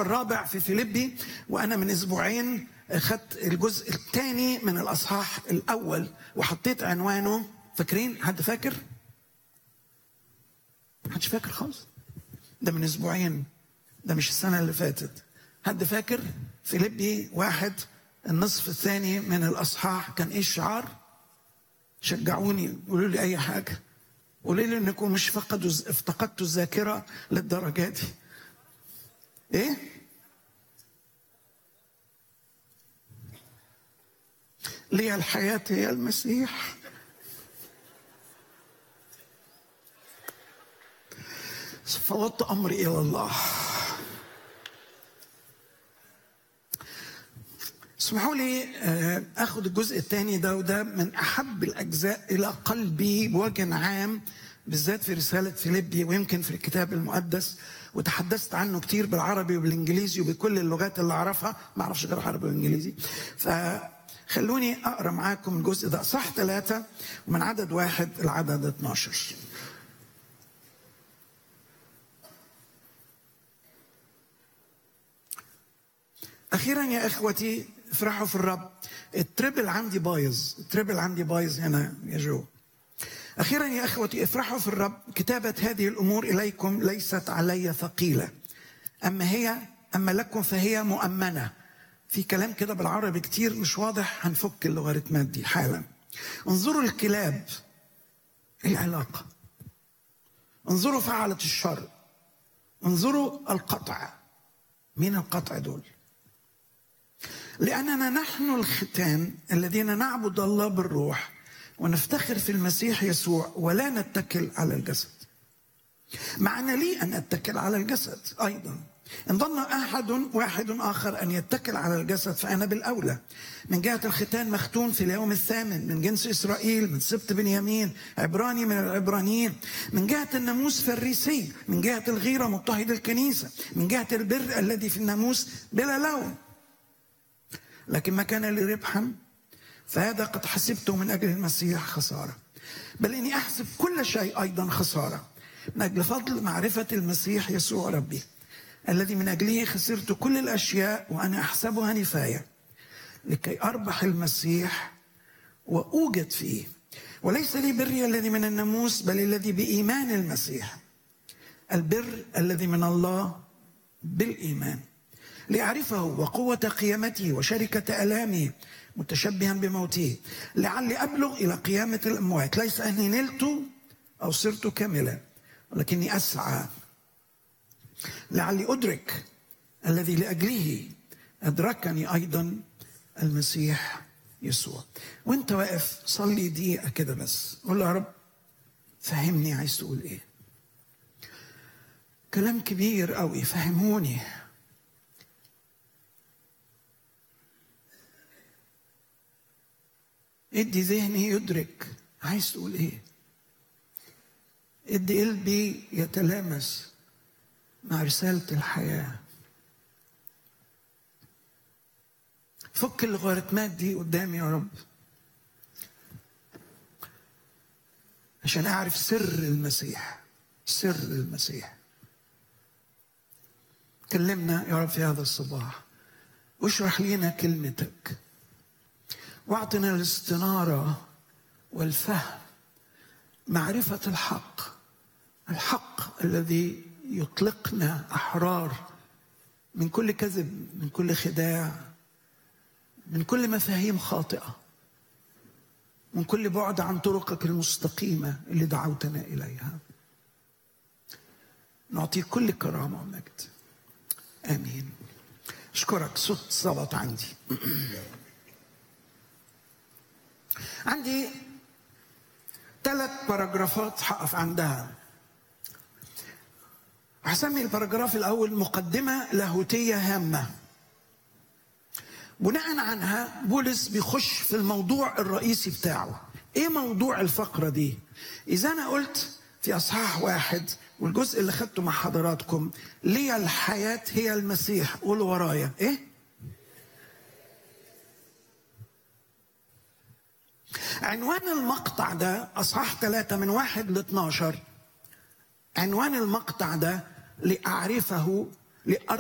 الرابع في فيليبي وانا من اسبوعين اخذت الجزء الثاني من الاصحاح الاول وحطيت عنوانه فاكرين حد فاكر محدش فاكر خالص ده من اسبوعين ده مش السنه اللي فاتت حد فاكر فيليبي واحد النصف الثاني من الاصحاح كان ايه الشعار شجعوني قولوا لي اي حاجه قولوا لي انكم مش فقدوا افتقدتوا الذاكره للدرجه دي ايه لي الحياه هي المسيح فوضت امري الى الله اسمحوا لي اخذ الجزء الثاني ده وده من احب الاجزاء الى قلبي بوجه عام بالذات في رساله فيليبي ويمكن في الكتاب المقدس وتحدثت عنه كتير بالعربي وبالانجليزي وبكل اللغات اللي اعرفها ما اعرفش غير عربي وانجليزي فخلوني اقرا معاكم الجزء ده صح ثلاثه ومن عدد واحد العدد 12 اخيرا يا اخوتي افرحوا في الرب التريبل عندي بايظ التريبل عندي بايظ هنا يا جو اخيرا يا اخوتي افرحوا في الرب كتابه هذه الامور اليكم ليست علي ثقيله اما هي اما لكم فهي مؤمنه في كلام كده بالعربي كتير مش واضح هنفك اللوغاريتمات دي حالا انظروا الكلاب ايه العلاقه انظروا فعلة الشر انظروا القطع مين القطع دول لأننا نحن الختان الذين نعبد الله بالروح ونفتخر في المسيح يسوع ولا نتكل على الجسد مع أن لي أن أتكل على الجسد أيضا إن ظن أحد واحد آخر أن يتكل على الجسد فأنا بالأولى من جهة الختان مختون في اليوم الثامن من جنس إسرائيل من سبط بنيامين عبراني من العبرانيين من جهة الناموس فريسي من جهة الغيرة مضطهد الكنيسة من جهة البر الذي في الناموس بلا لوم لكن ما كان لي ربحا فهذا قد حسبته من اجل المسيح خساره بل اني احسب كل شيء ايضا خساره من اجل فضل معرفه المسيح يسوع ربي الذي من اجله خسرت كل الاشياء وانا احسبها نفايه لكي اربح المسيح واوجد فيه وليس لي بري الذي من الناموس بل الذي بايمان المسيح البر الذي من الله بالايمان لأعرفه وقوة قيامته وشركة ألامه متشبها بموته لعلي أبلغ إلى قيامة الأموات ليس أني نلت أو صرت كاملا ولكني أسعى لعلي أدرك الذي لأجله أدركني أيضا المسيح يسوع وانت واقف صلي دقيقة كده بس قول له يا رب فهمني عايز تقول ايه كلام كبير قوي فهموني ادي ذهني يدرك عايز تقول ايه ادي قلبي يتلامس مع رسالة الحياة فك الغارتمات دي قدامي يا رب عشان اعرف سر المسيح سر المسيح كلمنا يا رب في هذا الصباح واشرح لنا كلمتك واعطنا الاستناره والفهم معرفه الحق الحق الذي يطلقنا احرار من كل كذب من كل خداع من كل مفاهيم خاطئه من كل بعد عن طرقك المستقيمه اللي دعوتنا اليها نعطيك كل كرامه ومجد امين اشكرك صوت صوت عندي عندي ثلاث باراجرافات هقف عندها هسمي الباراجراف الاول مقدمه لاهوتيه هامه بناء عنها بولس بيخش في الموضوع الرئيسي بتاعه ايه موضوع الفقره دي اذا انا قلت في اصحاح واحد والجزء اللي خدته مع حضراتكم لي الحياه هي المسيح قولوا ورايا ايه عنوان المقطع ده اصحاح ثلاثة من واحد ل 12 عنوان المقطع ده لأعرفه لأر